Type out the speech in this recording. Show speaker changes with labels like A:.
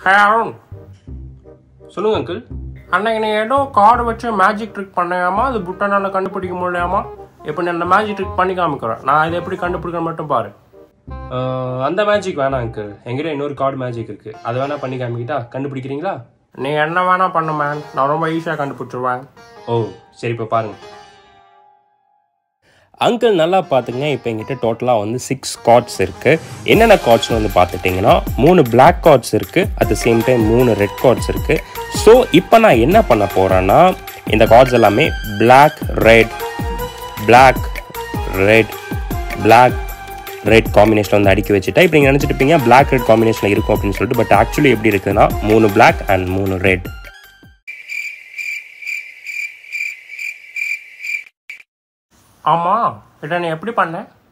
A: ஹே அருண்
B: சொல்லுங்க அங்கிள்
A: அன்னைக்கு நீ ஏதோ கார்டு வச்சு மேஜிக் ட்ரிக் பண்ணையாமா அது புட்டனால கண்டுபிடிக்க முடியாமா இப்போ நீ அந்த மேஜிக் ட்ரிக் பண்ணி காமிக்கிறேன் நான் இதை எப்படி கண்டுபிடிக்கிறேன் மட்டும் பாரு
B: அந்த மேஜிக் வேணாம் அங்கிள் எங்கிட்ட இன்னொரு கார்டு மேஜிக் இருக்கு அதை வேணா பண்ணி காமிக்கிட்டா கண்டுபிடிக்கிறீங்களா
A: நீ என்ன வேணா பண்ணு மேன் நான் ரொம்ப ஈஸியாக கண்டுபிடிச்சிருவேன்
B: ஓ சரி இப்போ பாருங்க
C: அங்கிள் நல்லா பார்த்துங்க இப்போ எங்கிட்ட டோட்டலாக வந்து சிக்ஸ் கார்ட்ஸ் இருக்குது என்னென்ன கார்ட்ஸ்னு வந்து பார்த்துட்டிங்கன்னா மூணு பிளாக் கார்ட்ஸ் இருக்குது அட் த சேம் டைம் மூணு ரெட் கார்ட்ஸ் இருக்குது ஸோ இப்போ நான் என்ன பண்ண போகிறேன்னா இந்த கார்ட்ஸ் எல்லாமே black red black red black red combination வந்து அடுக்கி வச்சுட்டா இப்போ நீங்கள் நினச்சிட்டு இருப்பீங்க பிளாக் ரெட் காம்பினேஷனில் இருக்கும் அப்படின்னு சொல்லிட்டு பட் ஆக்சுவலி எப்படி இருக்குதுன்னா மூணு பிளாக் அண்ட் மூணு ரெட்
A: ஆமாம் இதை நீ எப்படி பண்ண